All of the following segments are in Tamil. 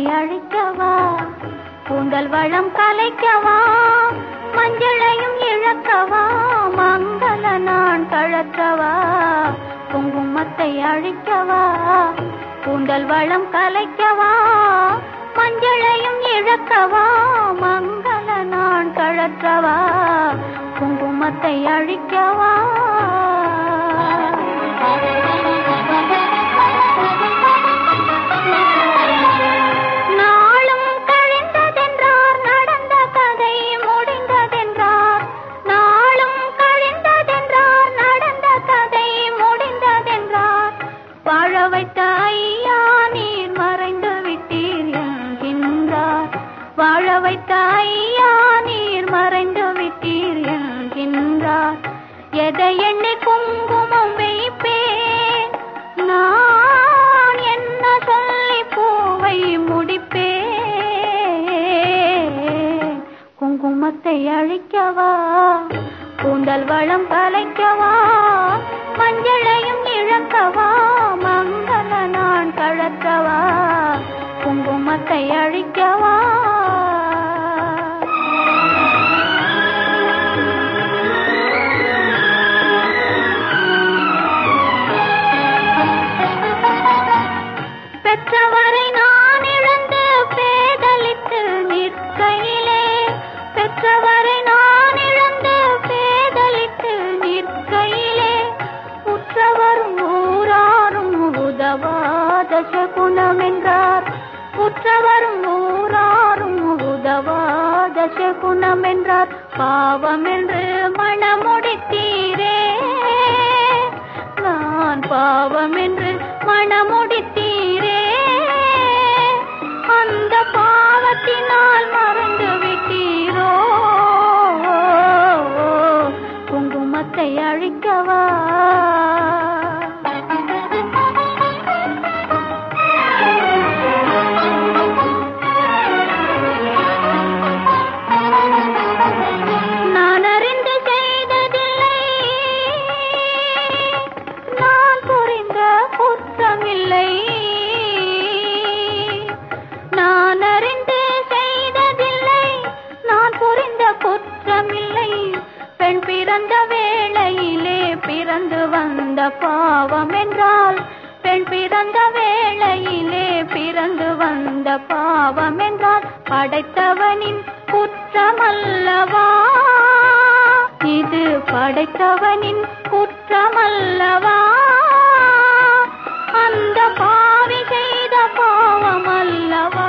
அழிக்கவா கூந்தல் வளம் கலைக்கவா மஞ்சளையும் இழக்கவா மங்கள நான் கழற்றவா குங்குமத்தை அழிக்கவா கூந்தல் வளம் கலைக்கவா மஞ்சளையும் இழக்கவா மங்கள நான் கழற்றவா குங்குமத்தை அழிக்கவா நாளும் கழிந்ததென்றார் நடந்த கதை முடிந்ததென்றார் நாளும் கழிந்ததென்றார் நடந்த கதை முடிந்ததென்றார் வாழ வைத்த ஐயா நீர் மறைந்து விட்டீர் என்கின்றார் வாழ வைத்த ஐயா நீர் மறைந்து விட்டீர் என்கின்றார் எதை எண்ணி குங்குமம் வைப்பேன் நான் என்ன சொல்லி பூவை முடிப்பேன் குங்குமத்தை அழிக்கவா கூந்தல் வளம் கலைக்கவா மஞ்சளையும் இழக்கவா மங்கள நான் கழற்றவா குங்குமத்தை அழிக்கவா பெற்றவரை நான் இழந்து பேதலித்து நிற்கையிலே பெற்றவரை நான் இழந்து பேதலித்து நிற்கையிலே உற்றவரும் ஊராரும் உதவாத சகுனம் என்றார் உற்றவரும் ஊராரும் உதவாத சகுனம் என்றார் பாவம் என்று மணமுடித்தீரே நான் பாவம் என்று மணமுடித்தீரே அந்த பாவத்தினால் மறந்து விட்டீரோ குங்குமத்தை அழிக்கவா நான் அறிந்து செய்ததில்லை நான் புரிந்த குற்றமில்லை நான் அறிந்து செய்ததில்லை நான் புரிந்த குற்றமில்லை பெண் பிறந்த வேளையிலே பிறந்து வந்த பாவம் என்றால் பெண் பிறந்த வேளையிலே பிறந்து வந்த பாவம் என்றால் படைத்தவனின் குற்றமல்லவா இது படைத்தவனின் குற்றமல்லவா அந்த பாவி செய்த பாவம் அல்லவா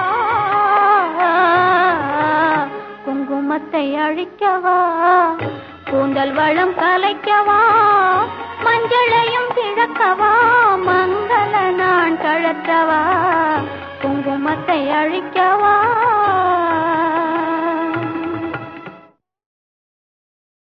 குங்குமத்தை அழிக்கவா கூந்தல் வளம் கலைக்கவா மஞ்சளையும் கிழக்கவா மங்கள நான் கழற்றவா குங்குமத்தை அழிக்கவா